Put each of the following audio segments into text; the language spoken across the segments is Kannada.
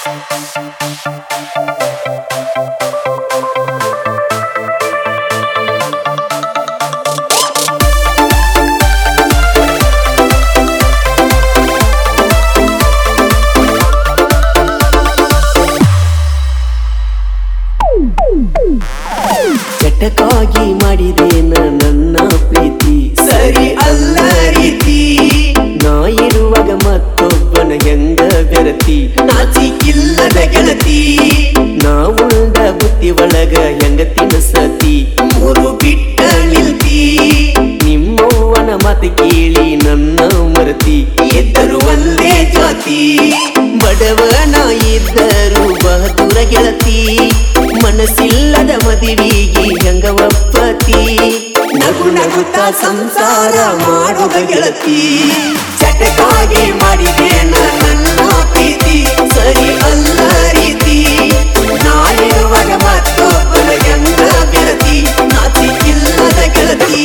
ಚಟಕಾಗಿ ಮಾಡಿದೇನ ನನ್ನ ಪ್ರೀತಿ ಸರಿ ಅಲ್ಲ ರೀತಿ ನಾ ಇರುವಾಗ ಮತ್ತೊಬ್ಬನ ಹೆಂಗ ಬೆರತಿ ನಾಚಿಕಿಲ್ಲದ ಗೆಳತಿ ನಾ ಉಳ್ದ ಬುತ್ತಿ ಒಳಗ ಹೆಂಗ ತಿನ್ನಸತಿ ಮೂರು ಬಿಟ್ಟ ನಿಲ್ತಿ ನಿಮ್ಮವ್ವನ ಮಾತು ಕೇಳಿ ನನ್ನ ಮರತಿ ಇದ್ದರು ಒಂದೇ ಜಾತಿ ಬಡವನ ಇದ್ದರು ಬಹದೂರ ಗೆಳತಿ ಮನಸ್ಸಿಲ್ಲದ ಮದುವಿಗೆ ಹೆಂಗ ಒಪ್ಪತಿ ನಗು ನಗುತ್ತಾ ಸಂಸಾರ ಮಾಡುವ ಗೆಳತಿ ಚಟಕಾಗಿ ಮಾಡಿದೇನ ನನ್ನ ಪ್ರೀತಿ ಸರಿ ಅಲ್ಲ ರೀತಿ ನಾನಿರುವಾಗ ಮತ್ತೊಬ್ಬನ ಗಂಗ ಗೆಳತಿ ನಾಚಿಕಿಲ್ಲದ ಗೆಳತಿ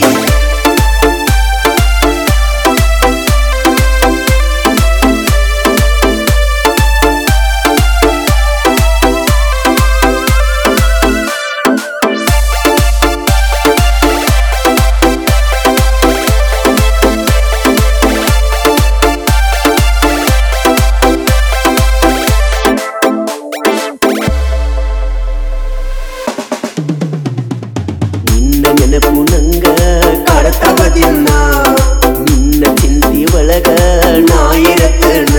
ನಿನ್ನ ನೆನಪು ನಂಗ ಕಾಡತವ ದಿನ ನಿನ್ನ ಚಿಂತಿ ಒಳಗ ನಾ ಇರತನ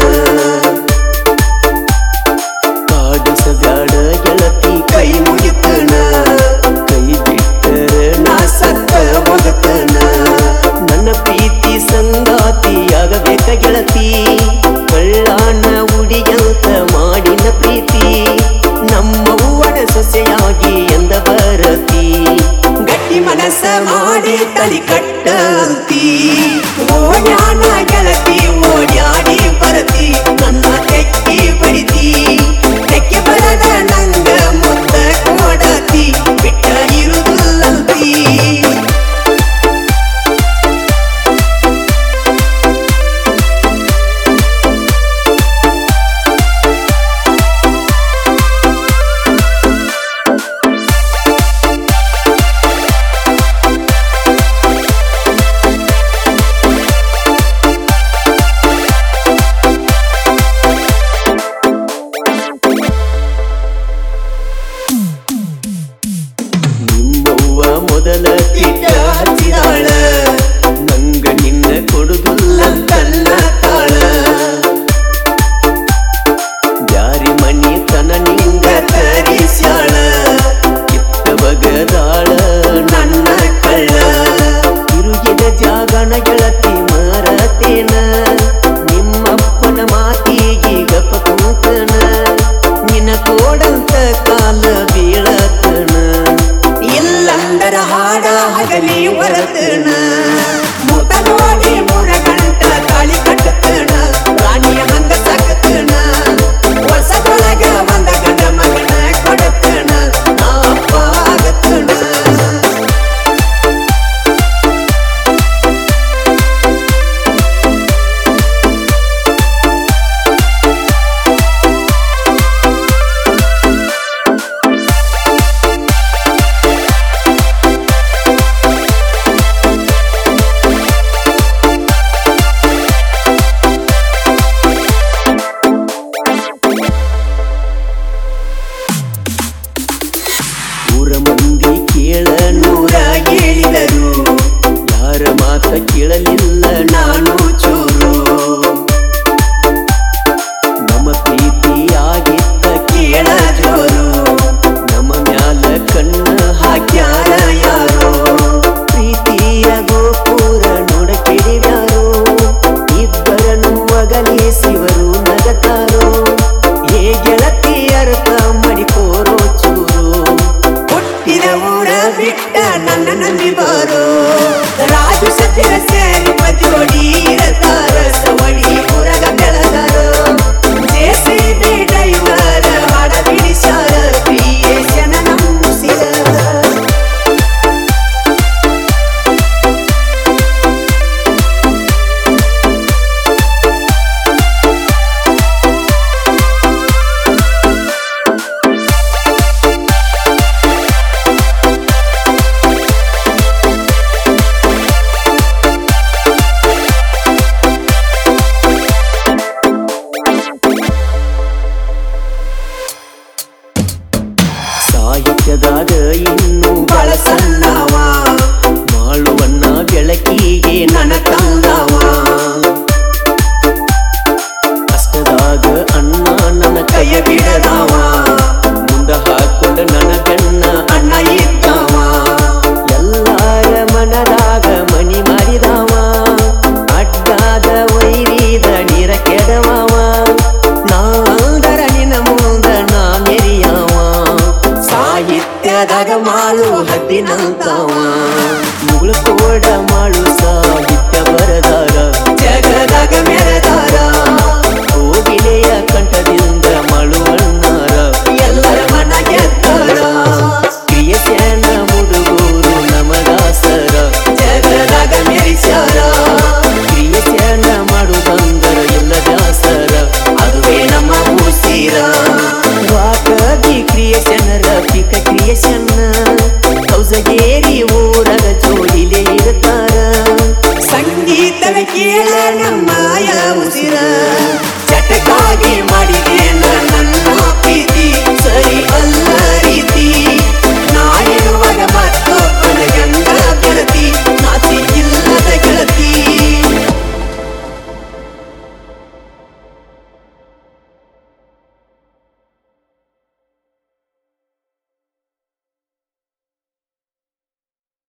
ಕಾಡಿಸಬ್ಯಾಡ ಗೆಳತಿ ಕೈ ಮುಗಿತನ ಕೈ ಬಿಟ್ಟರ ನಾ ಸತ್ತ ಹೋಗತನ ನನ್ನ ಪ್ರೀತಿ ಸಂಗಾತಿಯಾಗಬೇಕ ಗೆಳತಿ ಕಳ್ಳಾನ ಉಡಿಯಂತ ಮಾಡಿನ ಪ್ರೀತಿ ನಮ್ಮವ್ವನ ಸೊಸೆಯಾಗಿ ಎಂದ ಬರತಿ ಗಟ್ಟಿ ಮನಸ್ಸ ಮಾಡಿ ತಲಿ ಕಟ್ಟಂತಿ ಓಡ್ಯಾನ ಗೆಳತಿ ಓಡ್ಯಾಡಿ ಬರತಿ ನನ್ನ ತೆಕ್ಕಿ ಬಡಿತಿ ತೆಕ್ಕೆ ಬರದ ನಂಗ ಮುತ್ತ ಕೊಡತಿ ಬಿಟ್ಟ ಇರುದಿಲ್ಲಂತಿ ನಿಮ್ಮವ್ವ ಮೊದಲ ತಿಟ್ಟ ಹಚ್ಚಿದಾಳ ನಂಗ ನಿನ್ನ ಕೊಡುದಿಲ್ಲ ಅಂತಲ್ಲ ತಾಳ ಬ್ಯಾರಿ ಮನಿ ತನ ನಿಂಗ ತರಿಸ್ಯಾಳ ಕಿತ್ತ ಬಗದಾಳ ನನ್ನ ಕಳ್ಳ ತಿರುಗಿದ ಜಾಗನ ಗೆಳತಿ ಮರತೇನ ನಿಮ್ಮಪ್ಪನ ಮಾತಿಗೆ ಗಪ ಕೂತನ ನಿನ ಕೋಡಂತ ಕಾಲ ಬೀಳತನ ಇಲ್ಲಂದರ ಹಾಡ ಹಗಲಿ ಹೊರತನ ಮುತ ನೋಡಿ ಮೂರ ಗಂಟ ತಾಳಿ ಕಟ್ಟತನ ರಾಣಿಯ ಹಂಗ ಸಕತನ ವರ್ಷದೊಳಗ ಒಂದ ಗಂಡ ಮಗನ ಕೊಡತನ ನಾ ಅಪ್ಪ ಆಗತನ ಊರ ಮಂದಿ ಕೇಳ ನೂರ ಹೇಳಿದರು ಯಾರ ಮಾತ ಕೇಳಲಿಲ್ಲ ನಾನು ಚೂರು ನಮ್ಮ ಪ್ರೀತಿಯಾಗಿದ್ದ ಕೇಳ ಜೋರು ನಮ್ಮ ಮ್ಯಾಲ ಕಣ್ಣ ಹಾಕ್ಯಾರ ಯಾರೋ ಪ್ರೀತಿಯ ಗೋಪುರ ನೋಡ ಕೆಡಿವ್ಯಾರೋ ಇಬ್ಬರನ್ನು ಅಗಲಿಸಿವರು ನಗತಾರೋ ಹೇ ಗೆಳತಿ ಅರ್ಥ ಮಾಡಿಕೋರೋ ಚೂರು ಹುಟ್ಟಿದ ಊರ ಬಿಟ್ಟ ನನ್ನ ನಂಬಿ ಬಾರೋ ರಾಜು ಸತ್ಯರ ಸೇರಿ ಮಜೋಡಿ ಇರತಾರ ಸವಡಿ ಊರಗ ಬೆಳೆದಾರ ಜೆಸಿಬಿ ಡ್ರೈವರ್ ಹಾಡ ಬಿಡಿಸ್ಯಾರ ಕ್ರಿಯೇಷನ್ ನಂಬಿಸಿದ ಜಗದಾಗ ಮಾಳು ಹದ್ದಿನಂತವ ಮುಗುಳು ಕೋಡ ಮಾಡು ಸಾಹಿತ್ಯ ಬರದಾರ ಜಗದಾಗ ಮೆರೆದಾರ ಕೋಗಿಲೆಯ ಕಂಠದಿಂದ ಮಾಳುವಣ್ಣಾರ ಎಲ್ಲರ ಮನ ಗೆದ್ದಾರ ಕ್ರಿಯಸ್ಯಾನ ಮುಡುಗೂರು ನಮದಾಸರ ಜಗದಾಗ ಮೆರಿಸ್ಯಾರ ಕ್ರಿಯಸ್ಯಾನ ಮಾಡುದಂದರ ಎಲ್ಲ ದಾಸರ ಅದುವೇ ನಮ್ಮ ಉಸಿರ ವಾಕದಿ ಕ್ರಿಯಸ್ಯನರ ಪಿಕ ಕ್ರಿಯಸ್ಯನ್ನ ಹೌಸಗೇರಿ ಊರಗ ಜೋಡಿಲೆ ಇರ್ತಾರ ಸಂಗೀತವೇ ಕೇಳ ನಮ್ಮಯ ಉಸಿರ